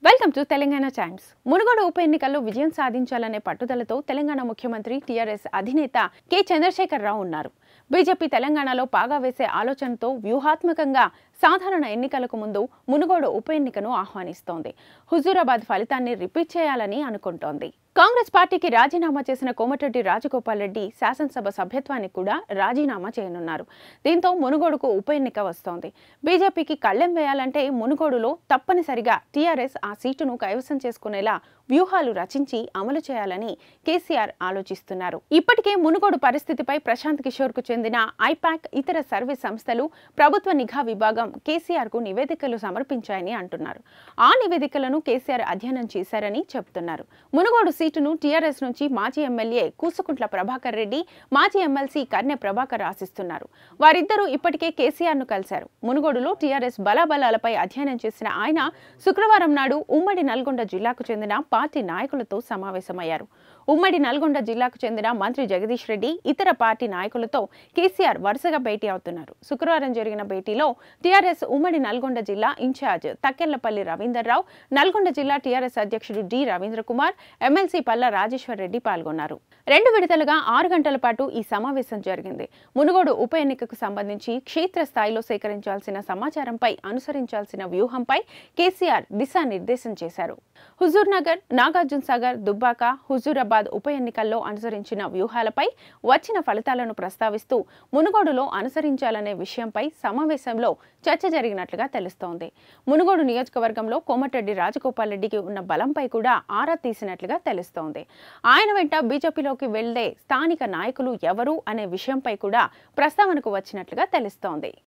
welcome to Telangana times Munugode ఉప ఎన్నికల్లో విజయం సాధించాలనే పట్టుదలతో తెలంగాణ ముఖ్యమంత్రి టీఆర్ఎస్ అధినేత కె చంద్రశేఖర్ రావు ఉన్నారు బీజేపీ తెలంగాణలో పాగా వేసే ఆలోచనతో వ్యూహాత్మకంగా సాధారణ ఎన్నికలకు ముందు మునుగోడు ఉప ఎన్నికను ఆహ్వానిస్తోంది హుజూరాబాద్ ఫలితాన్ని రిపీట్ చేయాలని అనుకుంటోంది కాంగ్రెస్ పార్టీకి రాజీనామా చేసిన కోమటిరెడ్డి రాజగోపాల్ రెడ్డి శాసనసభ సభ్యత్వానికి కూడా రాజీనామా చేయనున్నారు దీంతో మునుగోడుకు ఉప ఎన్నిక వస్తోంది బీజేపీకి కళ్ళెం వేయాలంటే మునుగోడులో తప్పనిసరిగా టీఆర్ఎస్ ఆ సీటును కైవసం చేసుకునేలా వ్యూహాలు రచించి అమలు చేయాలని కేసీఆర్ ఆలోచిస్తున్నారు ఇప్పటికే మునుగోడు పరిస్థితిపై ప్రశాంత్ కిషోర్ కు చెందిన ఐపాక్ ఇతర సర్వీస్ సంస్థలు ప్రభుత్వ నిఘా విభాగం కేసీఆర్ కు నివేదికలు సమర్పించాయని అంటున్నారు ఆ నివేదికలను కేసీఆర్ అధ్యయనం చేశారని చెబుతున్నారు మునుగోడు సీటును టీఆర్ఎస్ నుంచి మాజీ ఎమ్మెల్యే కూసుకుంట్ల ప్రభాకర్ రెడ్డి మాజీ ఎమ్మెల్సీ కర్నె ప్రభాకర్ ఆశిస్తున్నారు వారిద్దరూ ఇప్పటికే కేసీఆర్ ను కలిశారు మునుగోడులో టీఆర్ఎస్ బలాబలాలపై అధ్యయనం చేసిన ఆయన శుక్రవారం నాడు ఉమ్మడి నల్గొండ జిల్లాకు చెందిన పార్టీ నాయకులతో సమావేశమయ్యారు ఉమ్మడి నల్గొండ జిల్లాకు చెందిన మంత్రి జగదీష్ రెడ్డి ఇతర పార్టీ నాయకులతో కేసీఆర్ వరుసగా భేటీ అవుతున్నారు శుక్రవారం జరిగిన భేటీలో టీఆర్ఎస్ ఉమ్మడి నల్గొండ జిల్లా ఇన్ఛార్జ్ తక్కెళ్లపల్లి రవీందర్రావు నల్గొండ జిల్లా టీఆర్ఎస్ అధ్యక్షుడు డి రవీంద్ర కుమార్ ఎమ్మెల్సీ పల్లా రాజేశ్వర్ రెడ్డి పాల్గొన్నారు రెండు విడతలుగా ఆరు గంటల పాటు ఈ సమావేశం జరిగింది మునుగోడు ఉప ఎన్నికకు సంబంధించి క్షేత్రస్థాయిలో సేకరించాల్సిన సమాచారంపై అనుసరించాల్సిన వ్యూహంపై కేసీఆర్ దిశానిర్దేశం చేశారు హుజూర్ నగర్ నాగార్జున సాగర్ దుబ్బాక హుజూరాబాద్ ఉప ఎన్నికల్లో అనుసరించిన వ్యూహాలపై వచ్చిన ఫలితాలను ప్రస్తావిస్తూ మునుగోడులో అనుసరించాలనే విషయంపై సమావేశంలో చర్చ జరిగినట్లుగా తెలుస్తోంది మునుగోడు నియోజకవర్గంలో కోమటిరెడ్డి రాజగోపాల్ రెడ్డికి ఉన్న బలంపై కూడా ఆరా తీసినట్లుగా తెలుస్తోంది ఆయన వెంట బీజేపీలోకి వెళ్లే స్థానిక నాయకులు ఎవరు అనే విషయంపై కూడా ప్రస్తావనకు వచ్చినట్లుగా తెలుస్తోంది